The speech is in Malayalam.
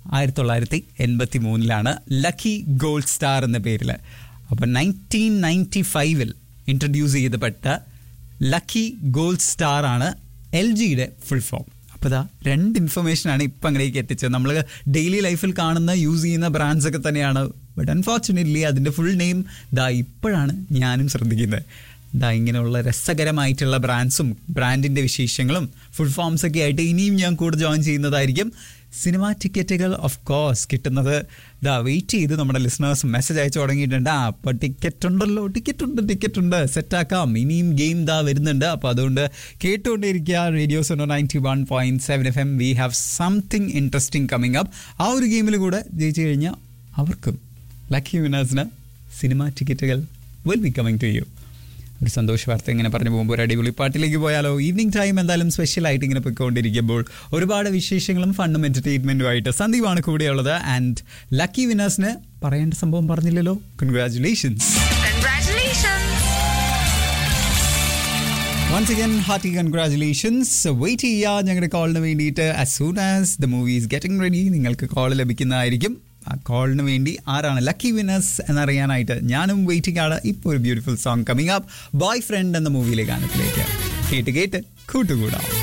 ആയിരത്തി തൊള്ളായിരത്തി എൺപത്തി മൂന്നിലാണ് ലക്കി ഗോൾഡ് സ്റ്റാർ എന്ന പേരിൽ അപ്പം നയൻറ്റീൻ നയൻറ്റി ഫൈവിൽ ഇൻട്രൊഡ്യൂസ് ചെയ്തപ്പെട്ട ലക്കി ഗോൾഡ് സ്റ്റാർ ആണ് എൽ ജിയുടെ ഫുൾ ഫോം അപ്പോൾ ഇതാ രണ്ട് ഇൻഫർമേഷനാണ് ഇപ്പം അങ്ങനെയൊക്കെ എത്തിച്ചത് നമ്മൾ ഡെയിലി ലൈഫിൽ കാണുന്ന യൂസ് ചെയ്യുന്ന ബ്രാൻഡ്സ് ഒക്കെ തന്നെയാണ് ബട്ട് അൺഫോർച്ചുനേറ്റ്ലി അതിൻ്റെ ഫുൾ നെയിം ദാ ഇപ്പോഴാണ് ഞാനും ശ്രദ്ധിക്കുന്നത് ദാ ഇങ്ങനെയുള്ള രസകരമായിട്ടുള്ള ബ്രാൻഡ്സും ബ്രാൻഡിൻ്റെ വിശേഷങ്ങളും ഫുൾ ഫോംസ് ഒക്കെ ആയിട്ട് ഇനിയും ഞാൻ കൂടെ ജോയിൻ ചെയ്യുന്നതായിരിക്കും സിനിമ ടിക്കറ്റുകൾ ഓഫ് കോഴ്സ് കിട്ടുന്നത് ദാ വെയിറ്റ് ചെയ്ത് നമ്മുടെ ലിസണേഴ്സ് മെസ്സേജ് അയച്ചു തുടങ്ങിയിട്ടുണ്ട് ആ അപ്പോൾ ടിക്കറ്റ് ഉണ്ടല്ലോ ടിക്കറ്റ് ഉണ്ട് ടിക്കറ്റ് ഉണ്ട് സെറ്റാക്കാം ഇനിയും ഗെയിം ദാ വരുന്നുണ്ട് അപ്പോൾ അതുകൊണ്ട് കേട്ടുകൊണ്ടിരിക്കുക radio Sono ninety one point seven F M we have something interesting coming up ആ ഒരു ഗെയിമിൽ കൂടെ ജയിച്ചു കഴിഞ്ഞാൽ അവർക്കും ലക്കി വിനേഴ്സിന് സിനിമ ടിക്കറ്റുകൾ will be coming to you ഒരു സന്തോഷ വാർത്ത ഇങ്ങനെ പറഞ്ഞു പോകുമ്പോൾ ഒരു അടിപൊളി പാട്ടിലേക്ക് പോയാലോ ഈവനിങ് ടൈം എന്തായാലും സ്പെഷ്യൽ ആയിട്ട് ഇങ്ങനെ പോയിക്കൊണ്ടിരിക്കുമ്പോൾ ഒരുപാട് വിശേഷങ്ങളും ഫണ്ടും എൻ്റർടൈൻമെൻറ്റും ആയിട്ട് സന്ദീപാണ് കൂടെയുള്ളത് ആൻഡ് ലക്കി വിനേഴ്സിന് പറയേണ്ട സംഭവം പറഞ്ഞില്ലല്ലോ congratulations Congratulations! Once again hearty congratulations wait ചെയ്യുക ഞങ്ങളുടെ കോളിന് വേണ്ടിയിട്ട് as soon as the movie is getting ready നിങ്ങൾക്ക് കോൾ ലഭിക്കുന്നതായിരിക്കും ആ കോളിന് വേണ്ടി ആരാണ് ലക്കി വിന്നേഴ്സ് എന്നറിയാനായിട്ട് ഞാനും വെയിറ്റിംഗ് ആണ് ഇപ്പോൾ ഒരു beautiful song coming up boyfriend എന്ന മൂവിയിലെ ഗാനത്തിലേക്ക് കേട്ട് കേട്ട് കൂട്ടുകൂടാം